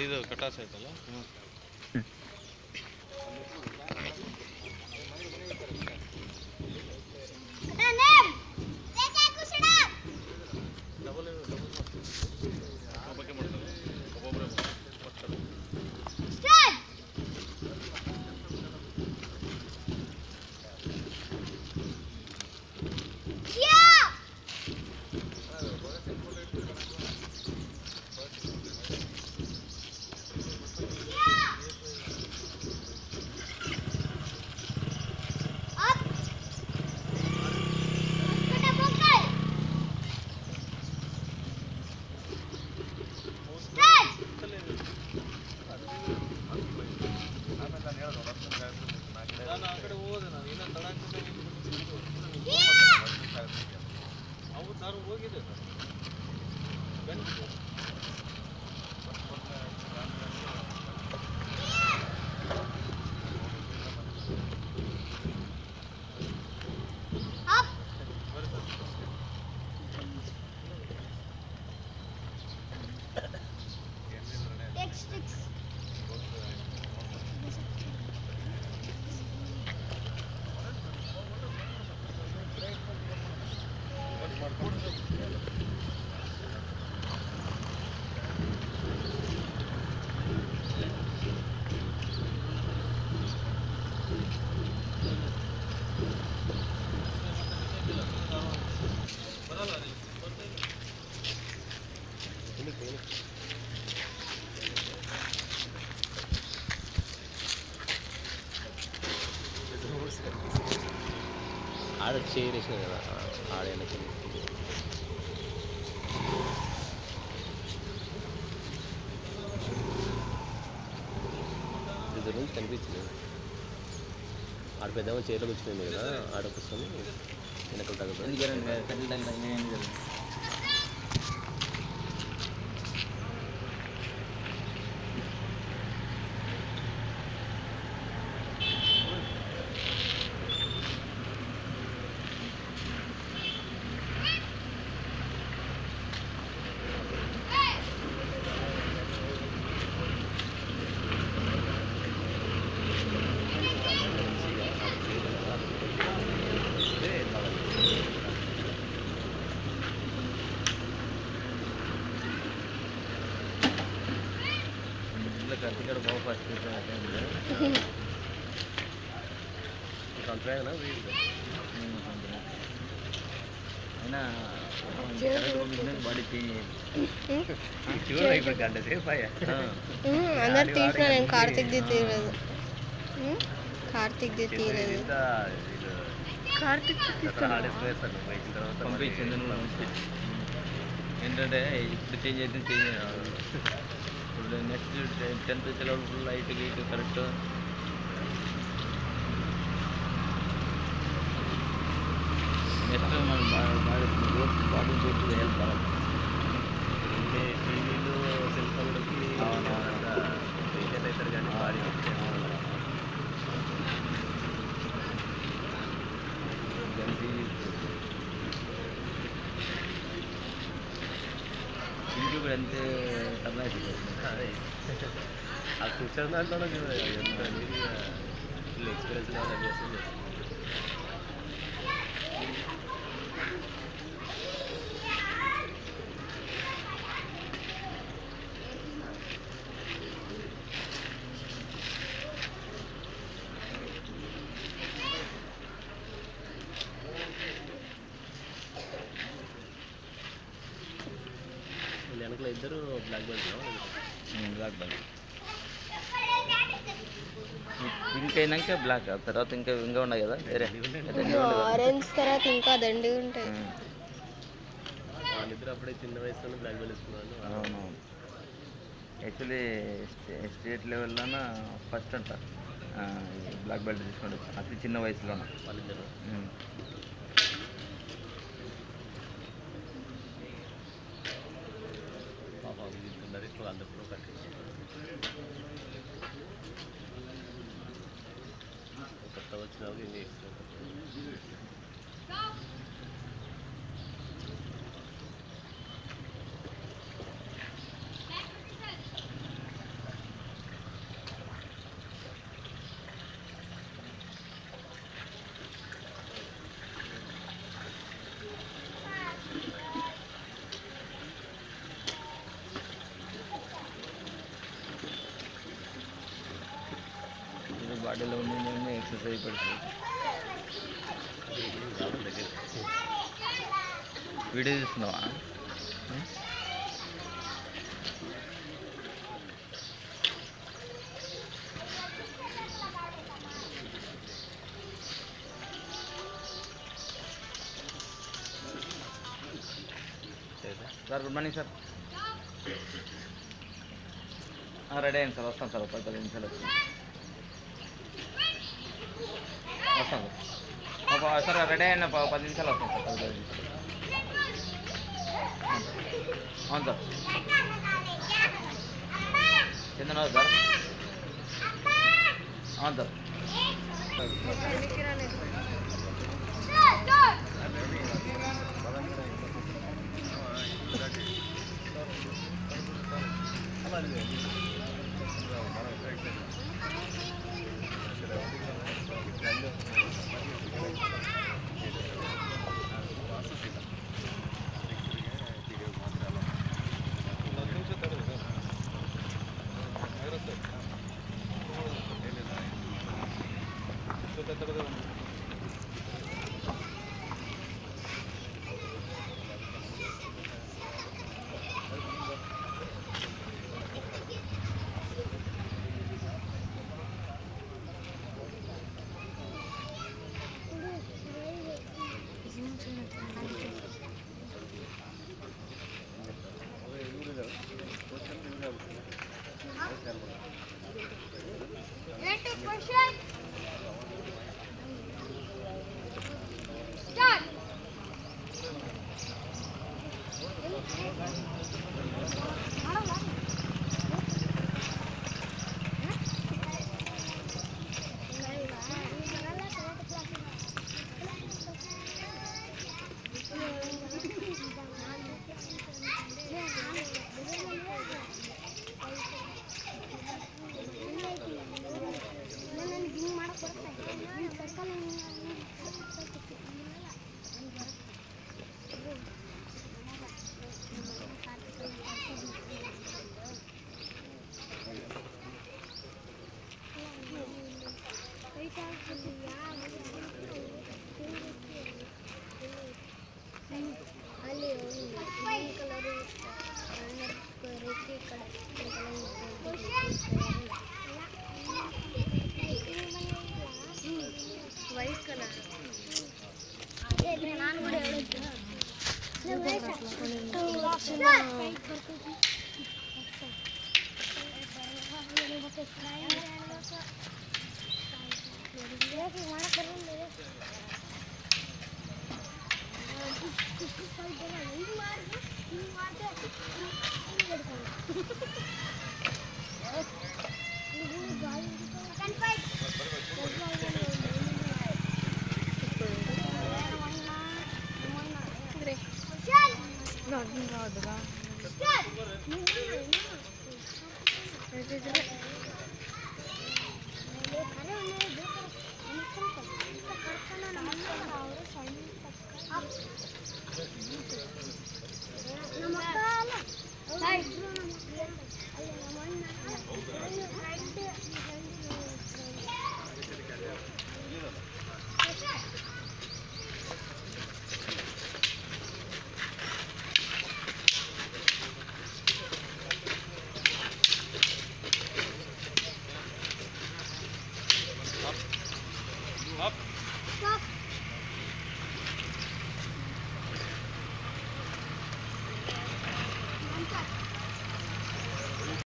ಇದು ಕಟಾಸ್ ಆಯ್ತಲ್ಲ ಡಬಲ್ ಬಗ್ಗೆ ಮಾಡ್ತಾರೆ ಒಬ್ಬೊಬ್ಬರೇ ಮಾಡ್ತಾರೆ ನಾನು ಆ ಕಡೆ ಹೋದೆ ನಾನು ಇನ್ನೂ ತಡ ಆಗ್ತದೆ ಅವತ್ತು ನಾನು ಹೋಗಿದ್ದೆ ಬೆಂಗಳೂರು ಬರಲ್ಲ ಅದು. ఆడ చేరేసిన కదా ఆడ వెనక్కి ఇద్దరు నుంచి కనిపించింది ఆడ పెద్దమ్మ చీరలో కూర్చుంది కదా ఆడ కూర్చొని వెనకలు తగ్గుతుంది కత్తికాడ బాగా ఫస్ట్ సంతరాయన వీడు అయినా బాడీ చూడ ఇప్పుడు గంట సేపు అయ్యా అందరు తీసిన నేను కార్తిక్ది తీయలేదు ఉమ్, కార్తిక్ది తీయలేదు కార్తిక్ ఆడేసిపోయేస్తాను పోయిన తర్వాత పంపించింది నువ్వు ఏంటంటే ఇప్పుడు చేంజ్ అయితే చేంజ్ ఇప్పుడు నెక్స్ట్ టెన్త్ వచ్చేటప్పుడు లైట్ గీట్ కరెక్ట్ నెక్స్ట్ మనం బాగా బాగా గ్రోత్ బాడీ గ్రోత్ హెల్ప్ టీవీలు సెల్ ఫోన్లకి అవునవును. రీసెట్ అవుతారు కానీ బాడీ ఇంటికి కూడా అంతే టర్న్ అవుతుంది అదే ఆ కూర్చొని దాంట్లో చూడ ఎంత నీట్గా ఫుల్ ఎక్స్పీరియన్స్ కావాలి చేస్తుంది వెనకలో ఇద్దరు black belt black belt pink అయినాక బ్లాక్ ఆ తర్వాత ఇంకా ఇంకా ఉన్నాయి కదా వేరే ఆరెంజ్ తర్వాత ఇంకా దండి ఉంటాయి ఉమ్. వాళ్ళిద్దరు అప్పుడే చిన్న వయసులో బ్లాక్ బెల్ట్ ఇస్తున్నారు అవునవును యాక్చువల్లీ స్టేట్ లెవెల్లోన ఫస్ట్ అంట బ్లాక్ బెల్ట్ తీసుకొని వచ్చి అతి చిన్న వయసులోన వాళ్ళిద్దరు ఉమ్. పాప వీళ్ళిద్దరు ఇప్పుడు అందరు ప్రో కట్టేసి కొత్త వచ్చిన వాళ్ళు ఏం చేస్తారు బాడీలో ఉండి ఎక్సర్సైజ్ పెడుతుంది వీడియో చూస్తున్నావా sir good morning sir ready అయింది సార్ వస్తాను సార్ ఒక పది పది నిమిషాలు వచ్చి వస్తాను సార్ ఒక సార్ రెడీ అయిన ప- పది నిమిషాలు వస్తాను సార్ పది పది నిమిషాలు అవును సార్ చందన సార్ అవును సార్ వైట్ కలర్ ನಮ್ಮ